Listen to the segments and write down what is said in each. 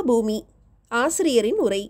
ஜீவபூமி ஆசிரியரின் உரை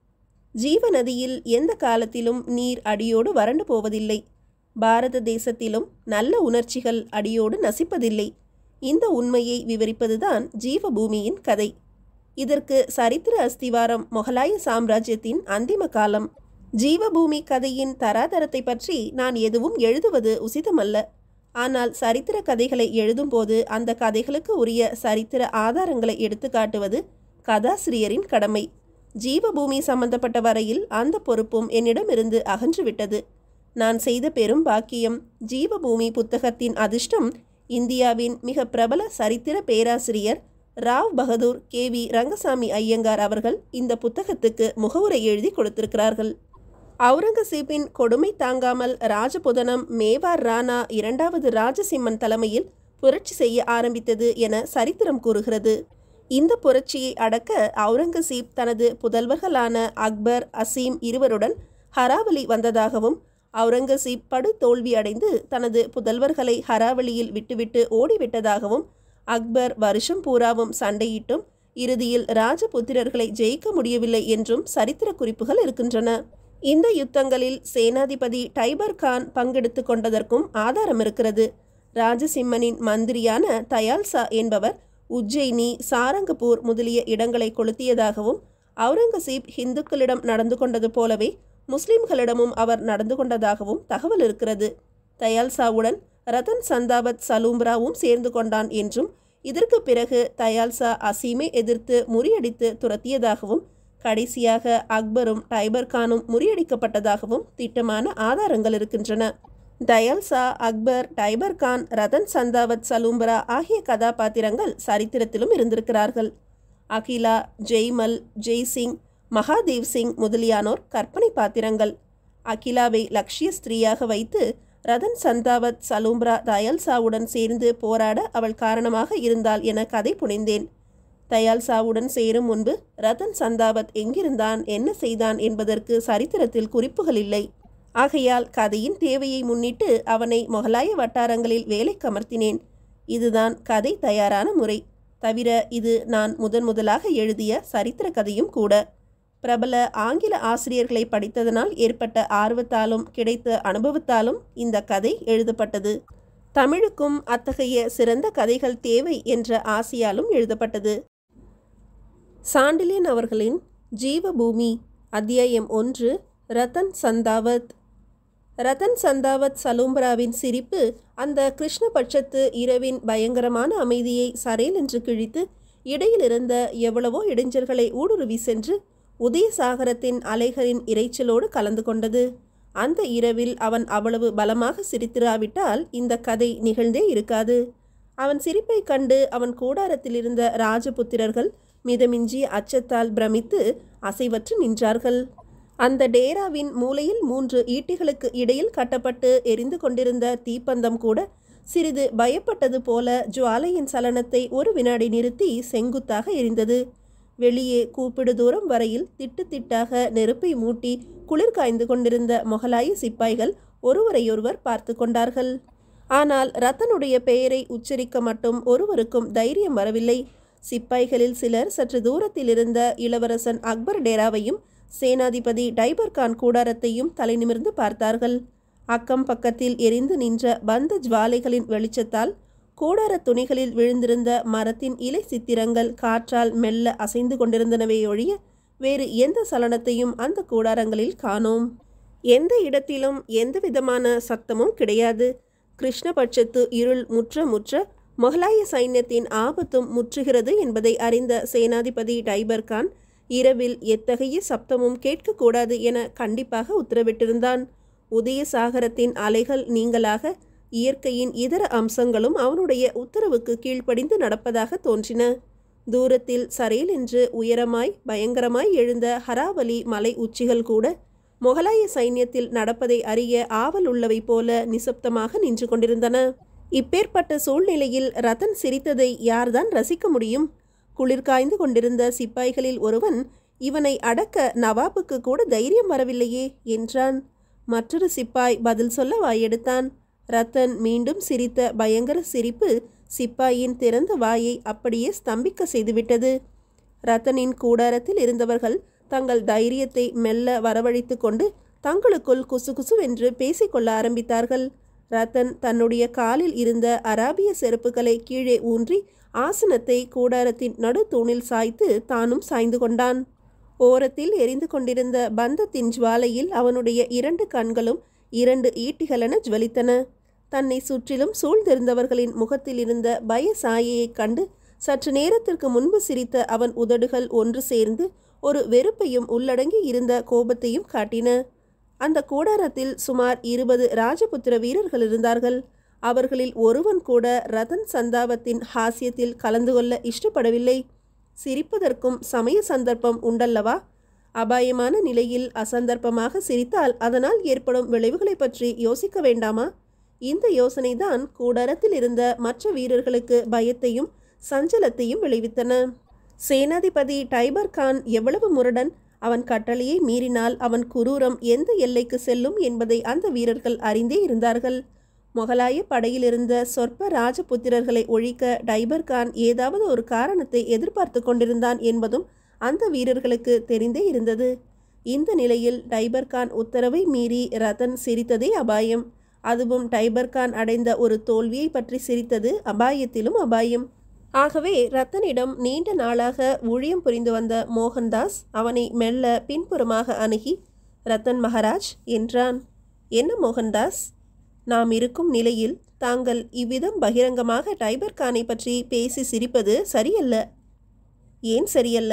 ஜீவநதியில் எந்த காலத்திலும் நீர் அடியோடு வறண்டு போவதில்லை பாரத தேசத்திலும் நல்ல உணர்ச்சிகள் அடியோடு நசிப்பதில்லை இந்த உண்மையை விவரிப்பதுதான் ஜீவபூமியின் கதை இதற்கு சரித்திர அஸ்திவாரம் மொகலாய சாம்ராஜ்யத்தின் அந்திம காலம் ஜீவபூமி கதையின் தராதரத்தை பற்றி நான் எதுவும் எழுதுவது உசிதமல்ல ஆனால் சரித்திர கதைகளை எழுதும்போது அந்த கதைகளுக்கு உரிய சரித்திர ஆதாரங்களை எடுத்து காட்டுவது கதாசிரியரின் கடமை ஜீவபூமி சம்பந்தப்பட்ட வரையில் அந்த பொறுப்பும் என்னிடமிருந்து அகன்றுவிட்டது நான் செய்த பெரும் பாக்கியம் ஜீவபூமி புத்தகத்தின் அதிர்ஷ்டம் இந்தியாவின் மிக பிரபல சரித்திர பேராசிரியர் ராவ் பகதூர் கே வி ரங்கசாமி ஐயங்கார் அவர்கள் இந்த புத்தகத்துக்கு முகவுரை எழுதி கொடுத்திருக்கிறார்கள் அவுரங்கசீப்பின் கொடுமை தாங்காமல் ராஜபுதனம் மேவார் ராணா இரண்டாவது ராஜசிம்மன் தலைமையில் புரட்சி செய்ய ஆரம்பித்தது என சரித்திரம் கூறுகிறது இந்த புரட்சியை அடக்க அவுரங்கசீப் தனது புதல்வர்களான அக்பர் அசீம் இருவருடன் ஹராவலி வந்ததாகவும் அவுரங்கசீப் படு தோல்வி அடைந்து தனது புதல்வர்களை ஹராவலியில் விட்டுவிட்டு ஓடிவிட்டதாகவும் அக்பர் வருஷம் பூராவும் சண்டையிட்டும் இறுதியில் ராஜபுத்திரர்களை ஜெயிக்க முடியவில்லை என்றும் சரித்திர குறிப்புகள் இருக்கின்றன இந்த யுத்தங்களில் சேனாதிபதி டைபர் கான் பங்கெடுத்து கொண்டதற்கும் ஆதாரம் இருக்கிறது ராஜசிம்மனின் மந்திரியான தயால்சா என்பவர் உஜ்ஜயினி சாரங்கபூர் முதலிய இடங்களை கொளுத்தியதாகவும் அவுரங்கசீப் இந்துக்களிடம் நடந்து கொண்டது போலவே முஸ்லிம்களிடமும் அவர் நடந்து கொண்டதாகவும் தகவல் இருக்கிறது தயால்சாவுடன் ரத்தன் சந்தாவத் சலூம்ராவும் சேர்ந்து கொண்டான் என்றும் இதற்கு பிறகு தயால்சா அசீமை எதிர்த்து முறியடித்து துரத்தியதாகவும் கடைசியாக அக்பரும் டைபர் கானும் முறியடிக்கப்பட்டதாகவும் திட்டமான ஆதாரங்கள் இருக்கின்றன தயால்சா அக்பர் டைபர் கான் ரதன் சந்தாவத் சலூம்பரா ஆகிய கதாபாத்திரங்கள் சரித்திரத்திலும் இருந்திருக்கிறார்கள் அகிலா ஜெய்மல் ஜெய்சிங் மகாதேவ் சிங் முதலியானோர் கற்பனை பாத்திரங்கள் அகிலாவை லக்ஷ்ய ஸ்திரீயாக வைத்து ரதன் சந்தாவத் சலூம்ரா தயால்சாவுடன் சேர்ந்து போராட அவள் காரணமாக இருந்தாள் என கதை புனைந்தேன் தயால்சாவுடன் சேரும் முன்பு ரதன் சந்தாவத் எங்கிருந்தான் என்ன செய்தான் என்பதற்கு சரித்திரத்தில் குறிப்புகள் இல்லை ஆகையால் கதையின் தேவையை முன்னிட்டு அவனை மொகலாய வட்டாரங்களில் வேலைக்கு அமர்த்தினேன் இதுதான் கதை தயாரான முறை தவிர இது நான் முதன் முதலாக எழுதிய சரித்திர கதையும் கூட பிரபல ஆங்கில ஆசிரியர்களை படித்ததனால் ஏற்பட்ட ஆர்வத்தாலும் கிடைத்த அனுபவத்தாலும் இந்த கதை எழுதப்பட்டது தமிழுக்கும் அத்தகைய சிறந்த கதைகள் தேவை என்ற ஆசையாலும் எழுதப்பட்டது சாண்டிலியன் அவர்களின் ஜீவபூமி அத்தியாயம் ஒன்று ரத்தன் சந்தாவத் ரத்தன் சந்தாவத் சலூம்பராவின் சிரிப்பு அந்த கிருஷ்ணபட்சத்து இரவின் பயங்கரமான அமைதியை சரேல் என்று கிழித்து இடையிலிருந்த எவ்வளவோ இடைஞ்சல்களை ஊடுருவி சென்று உதயசாகரத்தின் அலைகளின் இரைச்சலோடு கலந்து கொண்டது அந்த இரவில் அவன் அவ்வளவு பலமாக சிரித்திராவிட்டால் இந்த கதை நிகழ்ந்தே இருக்காது அவன் சிரிப்பை கண்டு அவன் கூடாரத்தில் இருந்த ராஜபுத்திரர்கள் மிதமிஞ்சி அச்சத்தால் பிரமித்து அசைவற்று நின்றார்கள் அந்த டேராவின் மூலையில் மூன்று ஈட்டிகளுக்கு இடையில் கட்டப்பட்டு எரிந்து கொண்டிருந்த தீப்பந்தம் கூட சிறிது பயப்பட்டது போல ஜுவாலையின் சலனத்தை ஒரு வினாடி நிறுத்தி செங்குத்தாக எரிந்தது வெளியே கூப்பிடு தூரம் வரையில் திட்டு திட்டாக நெருப்பை மூட்டி குளிர் காய்ந்து கொண்டிருந்த மொகலாய சிப்பாய்கள் ஒருவரையொருவர் பார்த்து கொண்டார்கள் ஆனால் ரத்தனுடைய பெயரை உச்சரிக்க மட்டும் ஒருவருக்கும் தைரியம் வரவில்லை சிப்பாய்களில் சிலர் சற்று தூரத்தில் இருந்த இளவரசன் அக்பர் டேராவையும் சேனாதிபதி டைபர் கான் கூடாரத்தையும் தலைநிமிர்ந்து பார்த்தார்கள் அக்கம் பக்கத்தில் எரிந்து நின்ற பந்த ஜுவாலைகளின் வெளிச்சத்தால் கூடார துணிகளில் விழுந்திருந்த மரத்தின் இலை சித்திரங்கள் காற்றால் மெல்ல அசைந்து கொண்டிருந்தனவே ஒழிய வேறு எந்த சலனத்தையும் அந்த கூடாரங்களில் காணோம் எந்த இடத்திலும் எந்த விதமான சத்தமும் கிடையாது கிருஷ்ணபட்சத்து இருள் முற்ற முற்ற மொகலாய சைன்யத்தின் ஆபத்தும் முற்றுகிறது என்பதை அறிந்த சேனாதிபதி டைபர் கான் இரவில் எத்தகைய சப்தமும் கேட்கக்கூடாது என கண்டிப்பாக உத்தரவிட்டிருந்தான் உதயசாகரத்தின் அலைகள் நீங்களாக இயற்கையின் இதர அம்சங்களும் அவனுடைய உத்தரவுக்கு கீழ்ப்படிந்து நடப்பதாக தோன்றின தூரத்தில் சரேல் என்று உயரமாய் பயங்கரமாய் எழுந்த ஹராவலி மலை உச்சிகள் கூட மொகலாய சைன்யத்தில் நடப்பதை அறிய ஆவல் உள்ளவை போல நிசப்தமாக நின்று கொண்டிருந்தன இப்பேற்பட்ட சூழ்நிலையில் ரத்தன் சிரித்ததை யார்தான் ரசிக்க முடியும் குளிர் காய்ந்து கொண்டிருந்த சிப்பாய்களில் ஒருவன் இவனை அடக்க நவாபுக்கு கூட தைரியம் வரவில்லையே என்றான் மற்றொரு சிப்பாய் பதில் சொல்ல வாயெடுத்தான் ரத்தன் மீண்டும் சிரித்த பயங்கர சிரிப்பு சிப்பாயின் திறந்த வாயை அப்படியே ஸ்தம்பிக்க செய்துவிட்டது ரத்தனின் கூடாரத்தில் இருந்தவர்கள் தங்கள் தைரியத்தை மெல்ல வரவழைத்து கொண்டு தங்களுக்குள் குசுகுசுவென்று பேசிக்கொள்ள ஆரம்பித்தார்கள் ரத்தன் தன்னுடைய காலில் இருந்த அராபிய செருப்புகளை கீழே ஊன்றி ஆசனத்தை கூடாரத்தின் நடுத்தூணில் சாய்த்து தானும் சாய்ந்து கொண்டான் ஓரத்தில் எரிந்து கொண்டிருந்த பந்தத்தின் ஜுவாலையில் அவனுடைய இரண்டு கண்களும் இரண்டு ஈட்டிகளென ஜுவலித்தன தன்னை சுற்றிலும் சூழ்ந்திருந்தவர்களின் முகத்தில் இருந்த பய சாயையைக் கண்டு சற்று நேரத்திற்கு முன்பு சிரித்த அவன் உதடுகள் ஒன்று சேர்ந்து ஒரு வெறுப்பையும் உள்ளடங்கி இருந்த கோபத்தையும் காட்டின அந்த கூடாரத்தில் சுமார் இருபது ராஜபுத்திர வீரர்கள் இருந்தார்கள் அவர்களில் ஒருவன் கூட ரதன் சந்தாவத்தின் ஹாஸ்யத்தில் கலந்து கொள்ள இஷ்டப்படவில்லை சிரிப்பதற்கும் சமய சந்தர்ப்பம் உண்டல்லவா அபாயமான நிலையில் அசந்தர்ப்பமாக சிரித்தால் அதனால் ஏற்படும் விளைவுகளை பற்றி யோசிக்க வேண்டாமா இந்த யோசனைதான் கூடாரத்தில் இருந்த மற்ற வீரர்களுக்கு பயத்தையும் சஞ்சலத்தையும் விளைவித்தன சேனாதிபதி டைபர் கான் எவ்வளவு முரடன் அவன் கட்டளையை மீறினால் அவன் குரூரம் எந்த எல்லைக்கு செல்லும் என்பதை அந்த வீரர்கள் அறிந்தே இருந்தார்கள் முகலாய படையிலிருந்த சொற்ப ராஜபுத்திரர்களை ஒழிக்க டைபர் கான் ஏதாவது ஒரு காரணத்தை எதிர்பார்த்து கொண்டிருந்தான் என்பதும் அந்த வீரர்களுக்கு தெரிந்தே இருந்தது இந்த நிலையில் டைபர் கான் உத்தரவை மீறி ரத்தன் சிரித்ததே அபாயம் அதுவும் டைபர் கான் அடைந்த ஒரு தோல்வியை பற்றி சிரித்தது அபாயத்திலும் அபாயம் ஆகவே ரத்தனிடம் நீண்ட நாளாக ஊழியம் புரிந்து வந்த மோகன்தாஸ் அவனை மெல்ல பின்புறமாக அணுகி ரத்தன் மகாராஜ் என்றான் என்ன மோகன்தாஸ் நாம் இருக்கும் நிலையில் தாங்கள் இவ்விதம் பகிரங்கமாக டைபர் கானை பற்றி பேசி சிரிப்பது சரியல்ல ஏன் சரியல்ல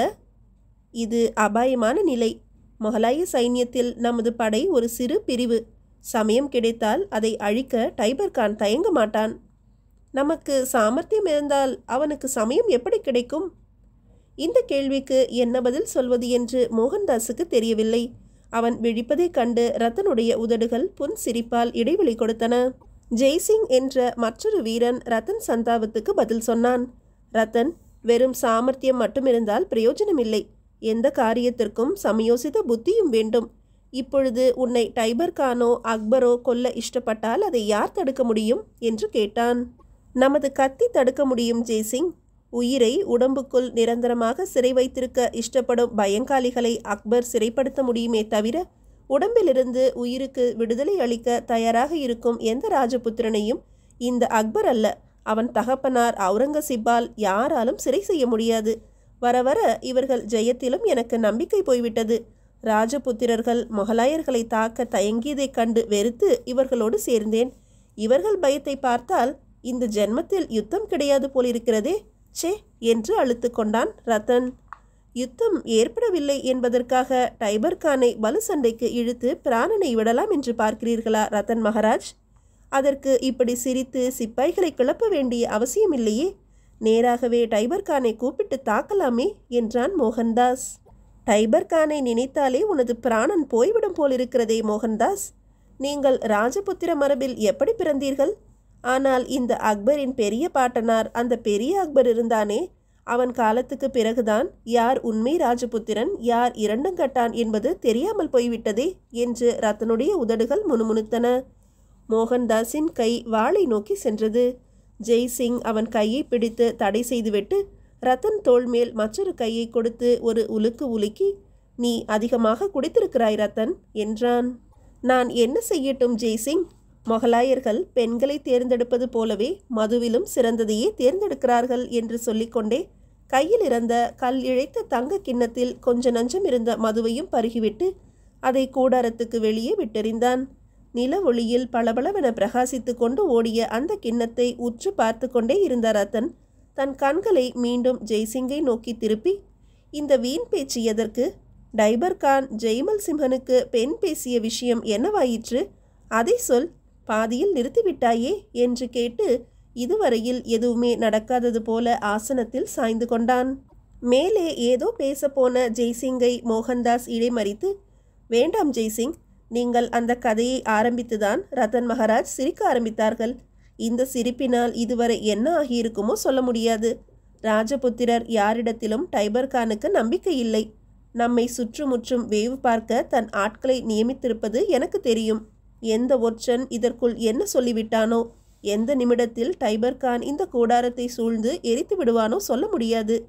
இது அபாயமான நிலை முகலாய சைன்யத்தில் நமது படை ஒரு சிறு பிரிவு சமயம் கிடைத்தால் அதை அழிக்க டைபர் கான் தயங்க மாட்டான் நமக்கு சாமர்த்தியம் இருந்தால் அவனுக்கு சமயம் எப்படி கிடைக்கும் இந்த கேள்விக்கு என்ன பதில் சொல்வது என்று மோகன்தாஸுக்கு தெரியவில்லை அவன் விழிப்பதைக் கண்டு ரத்தனுடைய உதடுகள் புன் சிரிப்பால் இடைவெளி கொடுத்தன ஜெய்சிங் என்ற மற்றொரு வீரன் ரத்தன் சந்தாவத்துக்கு பதில் சொன்னான் ரத்தன் வெறும் சாமர்த்தியம் மட்டும் இருந்தால் பிரயோஜனமில்லை எந்த காரியத்திற்கும் சமயோசித புத்தியும் வேண்டும் இப்பொழுது உன்னை டைபர் கானோ அக்பரோ கொல்ல இஷ்டப்பட்டால் அதை யார் தடுக்க முடியும் என்று கேட்டான் நமது கத்தி தடுக்க முடியும் ஜெய்சிங் உயிரை உடம்புக்குள் நிரந்தரமாக சிறை வைத்திருக்க இஷ்டப்படும் பயங்காலிகளை அக்பர் சிறைப்படுத்த முடியுமே தவிர உடம்பிலிருந்து உயிருக்கு விடுதலை அளிக்க தயாராக இருக்கும் எந்த ராஜபுத்திரனையும் இந்த அக்பர் அல்ல அவன் தகப்பனார் அவுரங்கசீப்பால் யாராலும் சிறை செய்ய முடியாது வர வர இவர்கள் ஜெயத்திலும் எனக்கு நம்பிக்கை போய்விட்டது ராஜபுத்திரர்கள் முகலாயர்களை தாக்க தயங்கியதைக் கண்டு வெறுத்து இவர்களோடு சேர்ந்தேன் இவர்கள் பயத்தை பார்த்தால் இந்த ஜென்மத்தில் யுத்தம் கிடையாது போலிருக்கிறதே ச்சே என்று அழுத்து கொண்டான் ரத்தன் யுத்தம் ஏற்படவில்லை என்பதற்காக டைபர் கானை பலு சண்டைக்கு இழுத்து பிராணனை விடலாம் என்று பார்க்கிறீர்களா ரத்தன் மகாராஜ் அதற்கு இப்படி சிரித்து சிப்பாய்களை கிளப்ப வேண்டிய அவசியமில்லையே நேராகவே டைபர் கானை கூப்பிட்டு தாக்கலாமே என்றான் மோகன்தாஸ் டைபர் கானை நினைத்தாலே உனது பிராணன் போய்விடும் போலிருக்கிறதே மோகன்தாஸ் நீங்கள் ராஜபுத்திர மரபில் எப்படி பிறந்தீர்கள் ஆனால் இந்த அக்பரின் பெரிய பாட்டனார் அந்த பெரிய அக்பர் இருந்தானே அவன் காலத்துக்கு பிறகுதான் யார் உண்மை ராஜபுத்திரன் யார் இரண்டங்கட்டான் என்பது தெரியாமல் போய்விட்டதே என்று ரத்தனுடைய உதடுகள் முணுமுணுத்தன மோகன்தாஸின் கை வாளை நோக்கி சென்றது ஜெய்சிங் அவன் கையை பிடித்து தடை செய்துவிட்டு ரத்தன் தோள் மேல் மற்றொரு கையை கொடுத்து ஒரு உலுக்கு உலுக்கி நீ அதிகமாக குடித்திருக்கிறாய் ரத்தன் என்றான் நான் என்ன செய்யட்டும் ஜெய்சிங் மொகலாயர்கள் பெண்களை தேர்ந்தெடுப்பது போலவே மதுவிலும் சிறந்ததையே தேர்ந்தெடுக்கிறார்கள் என்று சொல்லிக்கொண்டே கையில் இருந்த கல் இழைத்த தங்க கிண்ணத்தில் கொஞ்ச நஞ்சம் இருந்த மதுவையும் பருகிவிட்டு அதை கூடாரத்துக்கு வெளியே விட்டெறிந்தான் நில ஒளியில் பளபளவென பிரகாசித்து கொண்டு ஓடிய அந்த கிண்ணத்தை உற்று பார்த்து கொண்டே இருந்த ரத்தன் தன் கண்களை மீண்டும் ஜெய்சிங்கை நோக்கி திருப்பி இந்த வீண் பேச்சு எதற்கு டைபர் கான் ஜெய்மல் சிம்ஹனுக்கு பெண் பேசிய விஷயம் என்னவாயிற்று அதை சொல் பாதியில் நிறுத்திவிட்டாயே என்று கேட்டு இதுவரையில் எதுவுமே நடக்காதது போல ஆசனத்தில் சாய்ந்து கொண்டான் மேலே ஏதோ பேசப்போன ஜெய்சிங்கை மோகன்தாஸ் இடைமறித்து வேண்டாம் ஜெய்சிங் நீங்கள் அந்த கதையை ஆரம்பித்துதான் ரத்தன் மகாராஜ் சிரிக்க ஆரம்பித்தார்கள் இந்த சிரிப்பினால் இதுவரை என்ன ஆகியிருக்குமோ சொல்ல முடியாது ராஜபுத்திரர் யாரிடத்திலும் டைபர் கானுக்கு நம்பிக்கை இல்லை நம்மை சுற்றுமுற்றும் வேவு பார்க்க தன் ஆட்களை நியமித்திருப்பது எனக்கு தெரியும் எந்த ஒற்றன் இதற்குள் என்ன சொல்லிவிட்டானோ எந்த நிமிடத்தில் டைபர் கான் இந்த கூடாரத்தை சூழ்ந்து எரித்து விடுவானோ சொல்ல முடியாது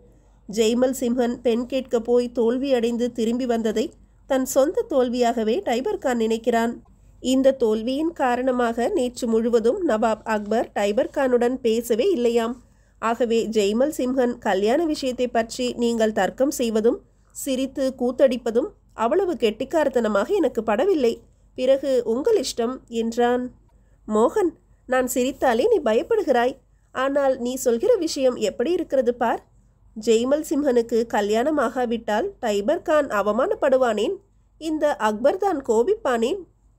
ஜெய்மல் சிம்ஹன் பெண் கேட்க போய் தோல்வியடைந்து திரும்பி வந்ததை தன் சொந்த தோல்வியாகவே டைபர் கான் நினைக்கிறான் இந்த தோல்வியின் காரணமாக நேற்று முழுவதும் நவாப் அக்பர் டைபர் கானுடன் பேசவே இல்லையாம் ஆகவே ஜெய்மல் சிம்ஹன் கல்யாண விஷயத்தை பற்றி நீங்கள் தர்க்கம் செய்வதும் சிரித்து கூத்தடிப்பதும் அவ்வளவு கெட்டிக்காரத்தனமாக எனக்கு படவில்லை பிறகு உங்கள் இஷ்டம் என்றான் மோகன் நான் சிரித்தாலே நீ பயப்படுகிறாய் ஆனால் நீ சொல்கிற விஷயம் எப்படி இருக்கிறது பார் ஜெய்மல் சிம்ஹனுக்கு கல்யாணம் ஆகாவிட்டால் டைபர் கான் அவமானப்படுவானேன் இந்த அக்பர் தான் கோபிப்பானேன்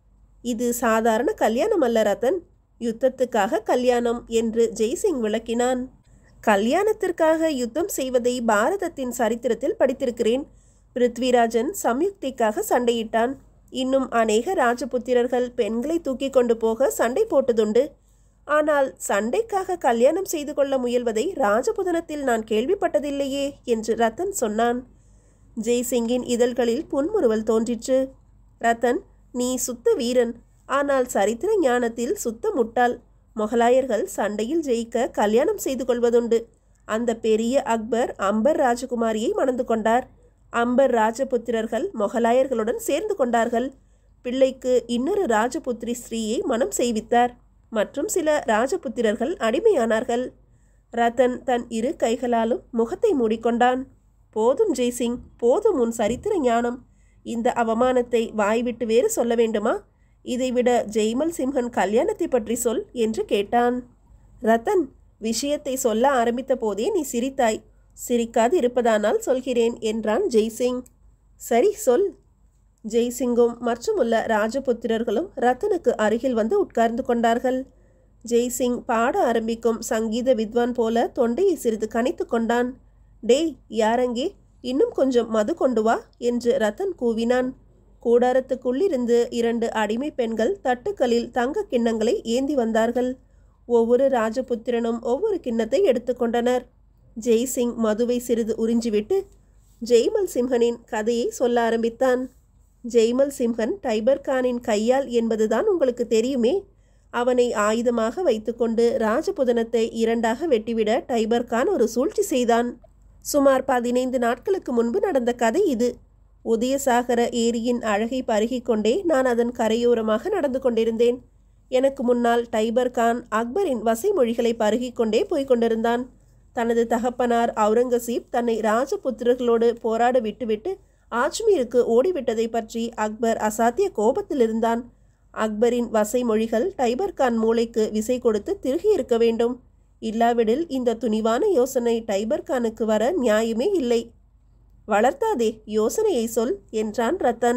இது சாதாரண கல்யாணம் அல்ல ரத்தன் யுத்தத்துக்காக கல்யாணம் என்று ஜெய்சிங் விளக்கினான் கல்யாணத்திற்காக யுத்தம் செய்வதை பாரதத்தின் சரித்திரத்தில் படித்திருக்கிறேன் பிருத்விராஜன் சம்யுக்திக்காக சண்டையிட்டான் இன்னும் அநேக ராஜபுத்திரர்கள் பெண்களை தூக்கி கொண்டு போக சண்டை போட்டதுண்டு ஆனால் சண்டைக்காக கல்யாணம் செய்து கொள்ள முயல்வதை ராஜபுதனத்தில் நான் கேள்விப்பட்டதில்லையே என்று ரத்தன் சொன்னான் ஜெய்சிங்கின் இதழ்களில் புன்முறுவல் தோன்றிற்று ரத்தன் நீ சுத்த வீரன் ஆனால் சரித்திர ஞானத்தில் சுத்த முட்டாள் மொகலாயர்கள் சண்டையில் ஜெயிக்க கல்யாணம் செய்து கொள்வதுண்டு அந்த பெரிய அக்பர் அம்பர் ராஜகுமாரியை மணந்து கொண்டார் அம்பர் ராஜபுத்திரர்கள் மொகலாயர்களுடன் சேர்ந்து கொண்டார்கள் பிள்ளைக்கு இன்னொரு ராஜபுத்திரி ஸ்ரீயை மனம் செய்வித்தார் மற்றும் சில ராஜபுத்திரர்கள் அடிமையானார்கள் ரத்தன் தன் இரு கைகளாலும் முகத்தை மூடிக்கொண்டான் போதும் ஜெய்சிங் போதும் உன் சரித்திர ஞானம் இந்த அவமானத்தை வாய்விட்டு வேறு சொல்ல வேண்டுமா இதைவிட ஜெய்மல் சிம்ஹன் கல்யாணத்தை பற்றி சொல் என்று கேட்டான் ரத்தன் விஷயத்தை சொல்ல ஆரம்பித்த போதே நீ சிரித்தாய் சிரிக்காது இருப்பதானால் சொல்கிறேன் என்றான் ஜெய்சிங் சரி சொல் ஜெய்சிங்கும் மற்றுமுள்ள ராஜபுத்திரர்களும் ரத்தனுக்கு அருகில் வந்து உட்கார்ந்து கொண்டார்கள் ஜெய்சிங் பாட ஆரம்பிக்கும் சங்கீத வித்வான் போல தொண்டையை சிறிது கனைத்து கொண்டான் டேய் யாரங்கே இன்னும் கொஞ்சம் மது கொண்டு வா என்று ரத்தன் கூவினான் கூடாரத்துக்குள்ளிருந்து இரண்டு அடிமை பெண்கள் தட்டுக்களில் தங்க கிண்ணங்களை ஏந்தி வந்தார்கள் ஒவ்வொரு ராஜபுத்திரனும் ஒவ்வொரு கிண்ணத்தை எடுத்துக்கொண்டனர் ஜெய்சிங் மதுவை சிறிது உறிஞ்சிவிட்டு ஜெய்மல் சிம்ஹனின் கதையை சொல்ல ஆரம்பித்தான் ஜெய்மல் சிம்ஹன் டைபர் கானின் கையால் என்பதுதான் உங்களுக்கு தெரியுமே அவனை ஆயுதமாக வைத்துக்கொண்டு ராஜபுதனத்தை இரண்டாக வெட்டிவிட டைபர் கான் ஒரு சூழ்ச்சி செய்தான் சுமார் பதினைந்து நாட்களுக்கு முன்பு நடந்த கதை இது உதயசாகர ஏரியின் அழகை பருகிக் கொண்டே நான் அதன் கரையோரமாக நடந்து கொண்டிருந்தேன் எனக்கு முன்னால் டைபர் கான் அக்பரின் வசைமொழிகளை பருகிக் கொண்டே போய்க் கொண்டிருந்தான் தனது தகப்பனார் அவுரங்கசீப் தன்னை ராஜபுத்திரர்களோடு போராட விட்டுவிட்டு ஆஜ்மீருக்கு ஓடிவிட்டதை பற்றி அக்பர் அசாத்திய கோபத்தில் இருந்தான் அக்பரின் வசை மொழிகள் டைபர் கான் மூளைக்கு விசை கொடுத்து திருகி இருக்க வேண்டும் இல்லாவிடில் இந்த துணிவான யோசனை டைபர் கானுக்கு வர நியாயமே இல்லை வளர்த்தாதே யோசனையை சொல் என்றான் ரத்தன்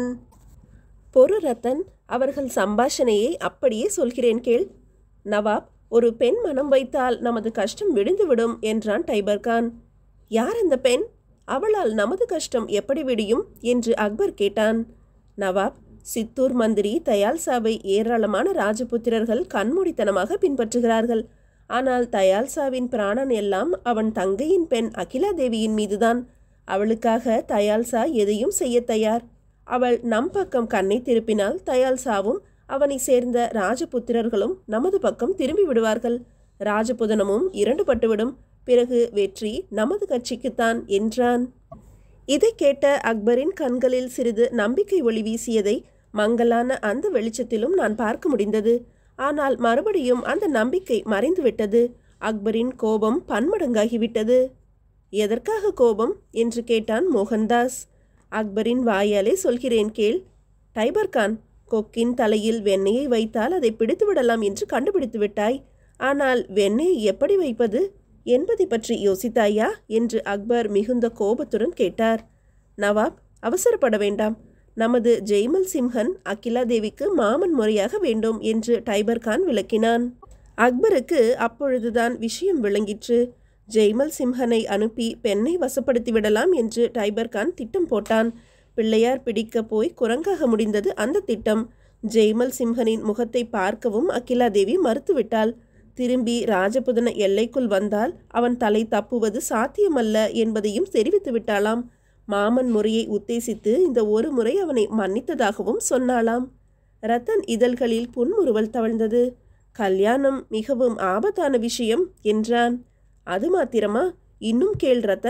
பொறு ரத்தன் அவர்கள் சம்பாஷணையை அப்படியே சொல்கிறேன் கேள் நவாப் ஒரு பெண் மனம் வைத்தால் நமது கஷ்டம் விடிந்துவிடும் என்றான் டைபர் கான் யார் அந்த பெண் அவளால் நமது கஷ்டம் எப்படி விடியும் என்று அக்பர் கேட்டான் நவாப் சித்தூர் மந்திரி தயால்சாவை ஏராளமான ராஜபுத்திரர்கள் கண்மூடித்தனமாக பின்பற்றுகிறார்கள் ஆனால் தயால்சாவின் பிராணன் எல்லாம் அவன் தங்கையின் பெண் அகிலா தேவியின் மீதுதான் அவளுக்காக தயால்சா எதையும் செய்ய தயார் அவள் நம் பக்கம் கண்ணை திருப்பினால் தயால்சாவும் அவனை சேர்ந்த ராஜபுத்திரர்களும் நமது பக்கம் திரும்பி விடுவார்கள் ராஜபுதனமும் இரண்டு பட்டுவிடும் பிறகு வெற்றி நமது கட்சிக்குத்தான் என்றான் இதை கேட்ட அக்பரின் கண்களில் சிறிது நம்பிக்கை ஒளி வீசியதை மங்கலான அந்த வெளிச்சத்திலும் நான் பார்க்க முடிந்தது ஆனால் மறுபடியும் அந்த நம்பிக்கை மறைந்துவிட்டது அக்பரின் கோபம் பன்மடங்காகிவிட்டது எதற்காக கோபம் என்று கேட்டான் மோகன்தாஸ் அக்பரின் வாயாலே சொல்கிறேன் கேள் டைபர் கான் கொக்கின் தலையில் வெண்ணெயை வைத்தால் அதை பிடித்து விடலாம் என்று கண்டுபிடித்து விட்டாய் ஆனால் வெண்ணெயை எப்படி வைப்பது என்பதை பற்றி யோசித்தாயா என்று அக்பர் மிகுந்த கோபத்துடன் கேட்டார் நவாப் அவசரப்பட வேண்டாம் நமது ஜெய்மல் சிம்ஹன் அகிலா தேவிக்கு மாமன் முறையாக வேண்டும் என்று டைபர் கான் விளக்கினான் அக்பருக்கு அப்பொழுதுதான் விஷயம் விளங்கிற்று ஜெய்மல் சிம்ஹனை அனுப்பி பெண்ணை வசப்படுத்தி விடலாம் என்று டைபர் கான் திட்டம் போட்டான் பிள்ளையார் பிடிக்க போய் குரங்காக முடிந்தது அந்த திட்டம் ஜெய்மல் சிம்ஹனின் முகத்தை பார்க்கவும் அகிலா தேவி மறுத்துவிட்டாள் திரும்பி ராஜபுதன எல்லைக்குள் வந்தால் அவன் தலை தப்புவது சாத்தியமல்ல என்பதையும் தெரிவித்து விட்டாளாம் மாமன் முறையை உத்தேசித்து இந்த ஒரு முறை அவனை மன்னித்ததாகவும் சொன்னாளாம் ரத்தன் இதழ்களில் புன்முறுவல் தவழ்ந்தது கல்யாணம் மிகவும் ஆபத்தான விஷயம் என்றான் அது மாத்திரமா இன்னும் கேள் ரத்தன்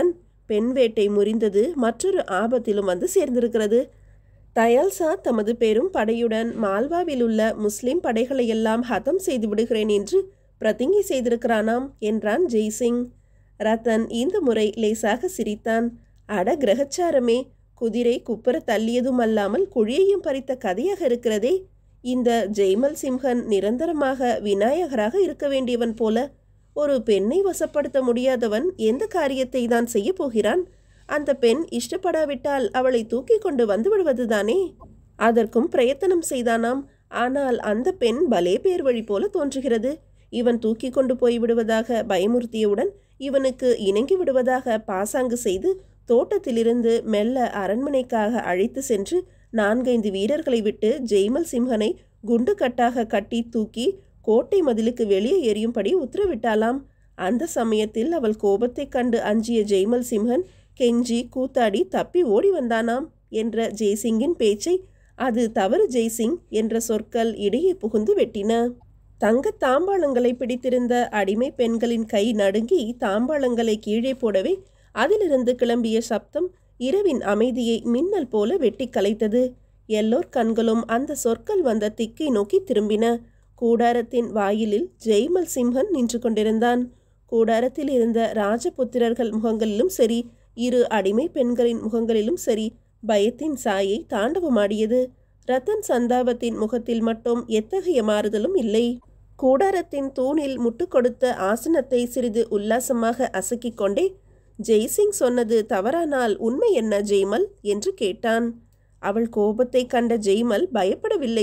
பெண் வேட்டை முறிந்தது மற்றொரு ஆபத்திலும் வந்து சேர்ந்திருக்கிறது தயால்சா தமது பெரும் படையுடன் மால்வாவில் உள்ள முஸ்லிம் படைகளையெல்லாம் ஹதம் செய்து விடுகிறேன் என்று பிரதிங்கை செய்திருக்கிறானாம் என்றான் ஜெய்சிங் ரத்தன் இந்த முறை லேசாக சிரித்தான் அட கிரகச்சாரமே குதிரை குப்புற தள்ளியதும் அல்லாமல் குழியையும் பறித்த கதையாக இருக்கிறதே இந்த ஜெய்மல் சிம்ஹன் நிரந்தரமாக விநாயகராக இருக்க வேண்டியவன் போல ஒரு பெண்ணை வசப்படுத்த முடியாதவன் எந்த காரியத்தை தான் செய்ய போகிறான் அந்த பெண் இஷ்டப்படாவிட்டால் அவளை தூக்கி கொண்டு வந்து விடுவதுதானே அதற்கும் பிரயத்தனம் செய்தானாம் ஆனால் அந்த பெண் பலே பேர் வழி போல தோன்றுகிறது இவன் தூக்கி கொண்டு போய் விடுவதாக பயமுறுத்தியவுடன் இவனுக்கு இணங்கி விடுவதாக பாசாங்கு செய்து தோட்டத்திலிருந்து மெல்ல அரண்மனைக்காக அழைத்து சென்று நான்கைந்து வீரர்களை விட்டு ஜெய்மல் சிம்ஹனை குண்டு கட்டாக கட்டி தூக்கி கோட்டை மதிலுக்கு வெளியே எரியும்படி உத்தரவிட்டாளாம் அந்த சமயத்தில் அவள் கோபத்தைக் கண்டு அஞ்சிய ஜெய்மல் சிம்ஹன் கெஞ்சி கூத்தாடி தப்பி ஓடி வந்தானாம் என்ற ஜெய்சிங்கின் பேச்சை அது தவறு ஜெய்சிங் என்ற சொற்கள் இடையே புகுந்து வெட்டின தங்க தாம்பாளங்களை பிடித்திருந்த அடிமை பெண்களின் கை நடுங்கி தாம்பாளங்களை கீழே போடவே அதிலிருந்து கிளம்பிய சப்தம் இரவின் அமைதியை மின்னல் போல வெட்டி கலைத்தது எல்லோர் கண்களும் அந்த சொற்கள் வந்த திக்கை நோக்கி திரும்பின கூடாரத்தின் வாயிலில் ஜெய்மல் சிம்ஹன் நின்று கொண்டிருந்தான் கூடாரத்தில் இருந்த ராஜபுத்திரர்கள் முகங்களிலும் சரி இரு அடிமை பெண்களின் முகங்களிலும் சரி பயத்தின் சாயை தாண்டவமாடியது ரத்தன் சந்தாவத்தின் முகத்தில் மட்டும் எத்தகைய மாறுதலும் இல்லை கூடாரத்தின் தூணில் முட்டு கொடுத்த ஆசனத்தை சிறிது உல்லாசமாக அசக்கிக் கொண்டே ஜெய்சிங் சொன்னது தவறானால் உண்மை என்ன ஜெய்மல் என்று கேட்டான் அவள் கோபத்தை கண்ட ஜெய்மல் பயப்படவில்லை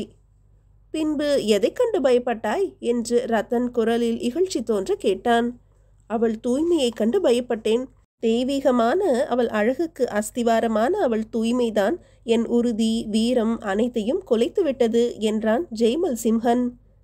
பின்பு எதைக் கண்டு பயப்பட்டாய் என்று ரத்தன் குரலில் இகழ்ச்சி தோன்ற கேட்டான் அவள் தூய்மையைக் கண்டு பயப்பட்டேன் தெய்வீகமான அவள் அழகுக்கு அஸ்திவாரமான அவள் தூய்மைதான் என் உறுதி வீரம் அனைத்தையும் கொலைத்துவிட்டது என்றான் ஜெய்மல் சிம்ஹன்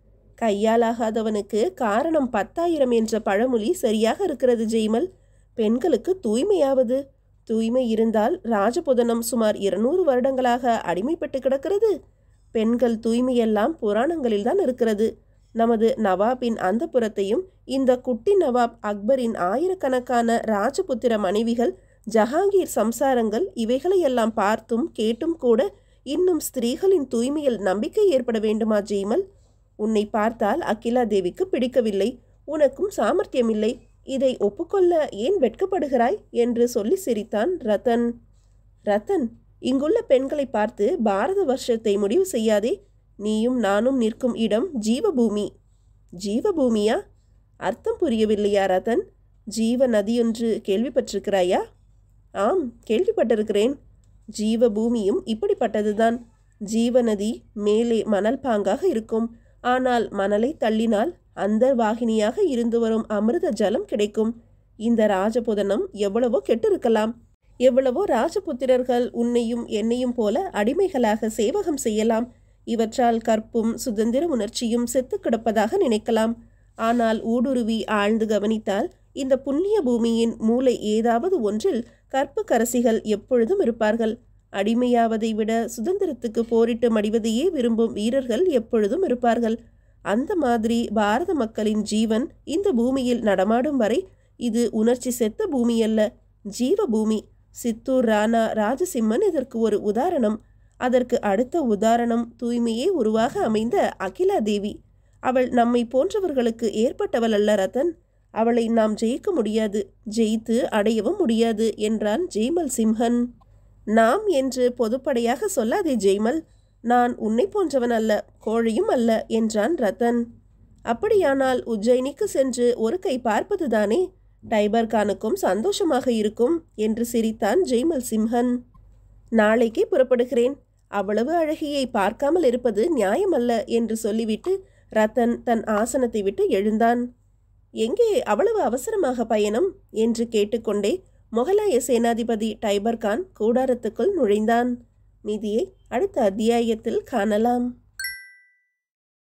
கையாலாகாதவனுக்கு காரணம் பத்தாயிரம் என்ற பழமொழி சரியாக இருக்கிறது ஜெய்மல் பெண்களுக்கு தூய்மையாவது தூய்மை இருந்தால் ராஜபுதனம் சுமார் இருநூறு வருடங்களாக அடிமைப்பட்டு கிடக்கிறது பெண்கள் தூய்மையெல்லாம் புராணங்களில்தான் இருக்கிறது நமது நவாபின் அந்த புறத்தையும் இந்த குட்டி நவாப் அக்பரின் ஆயிரக்கணக்கான ராஜபுத்திர மனைவிகள் ஜஹாங்கீர் சம்சாரங்கள் இவைகளையெல்லாம் பார்த்தும் கேட்டும் கூட இன்னும் ஸ்திரீகளின் தூய்மையில் நம்பிக்கை ஏற்பட வேண்டுமா ஜெய்மல் உன்னை பார்த்தால் அகிலா தேவிக்கு பிடிக்கவில்லை உனக்கும் சாமர்த்தியமில்லை இதை ஒப்புக்கொள்ள ஏன் வெட்கப்படுகிறாய் என்று சொல்லி சிரித்தான் ரத்தன் ரத்தன் இங்குள்ள பெண்களை பார்த்து பாரத வருஷத்தை முடிவு செய்யாதே நீயும் நானும் நிற்கும் இடம் ஜீவபூமி ஜீவபூமியா அர்த்தம் புரியவில்லையா ரத்தன் ஜீவ நதியொன்று கேள்விப்பட்டிருக்கிறாயா ஆம் கேள்விப்பட்டிருக்கிறேன் ஜீவபூமியும் இப்படிப்பட்டதுதான் ஜீவநதி மேலே மணல் பாங்காக இருக்கும் ஆனால் மணலை தள்ளினால் அந்த வாகினியாக இருந்து வரும் அமிர்த ஜலம் கிடைக்கும் இந்த ராஜபுதனம் எவ்வளவோ கெட்டிருக்கலாம் எவ்வளவோ ராஜபுத்திரர்கள் உன்னையும் என்னையும் போல அடிமைகளாக சேவகம் செய்யலாம் இவற்றால் கற்பும் சுதந்திர உணர்ச்சியும் செத்து கிடப்பதாக நினைக்கலாம் ஆனால் ஊடுருவி ஆழ்ந்து கவனித்தால் இந்த புண்ணிய பூமியின் மூளை ஏதாவது ஒன்றில் கற்பு கரசிகள் எப்பொழுதும் இருப்பார்கள் அடிமையாவதை விட சுதந்திரத்துக்கு போரிட்டு மடிவதையே விரும்பும் வீரர்கள் எப்பொழுதும் இருப்பார்கள் அந்த மாதிரி பாரத மக்களின் ஜீவன் இந்த பூமியில் நடமாடும் வரை இது உணர்ச்சி செத்த பூமி அல்ல ஜீவ பூமி சித்தூர் ராணா ராஜசிம்மன் இதற்கு ஒரு உதாரணம் அதற்கு அடுத்த உதாரணம் தூய்மையே உருவாக அமைந்த அகிலா தேவி அவள் நம்மை போன்றவர்களுக்கு ஏற்பட்டவள் அல்ல ரத்தன் அவளை நாம் ஜெயிக்க முடியாது ஜெயித்து அடையவும் முடியாது என்றான் ஜெய்மல் சிம்ஹன் நாம் என்று பொதுப்படையாக சொல்லாதே ஜெய்மல் நான் உன்னை போன்றவன் அல்ல கோழையும் அல்ல என்றான் ரத்தன் அப்படியானால் உஜ்ஜயினிக்கு சென்று ஒரு கை பார்ப்பதுதானே டைபர் கானுக்கும் சந்தோஷமாக இருக்கும் என்று சிரித்தான் ஜெய்மல் சிம்ஹன் நாளைக்கே புறப்படுகிறேன் அவ்வளவு அழகியை பார்க்காமல் இருப்பது நியாயமல்ல என்று சொல்லிவிட்டு ரத்தன் தன் ஆசனத்தை விட்டு எழுந்தான் எங்கே அவ்வளவு அவசரமாக பயணம் என்று கேட்டுக்கொண்டே முகலாய சேனாதிபதி டைபர் கான் கூடாரத்துக்குள் நுழைந்தான் மீதியை அடுத்த அத்தியாயத்தில் காணலாம்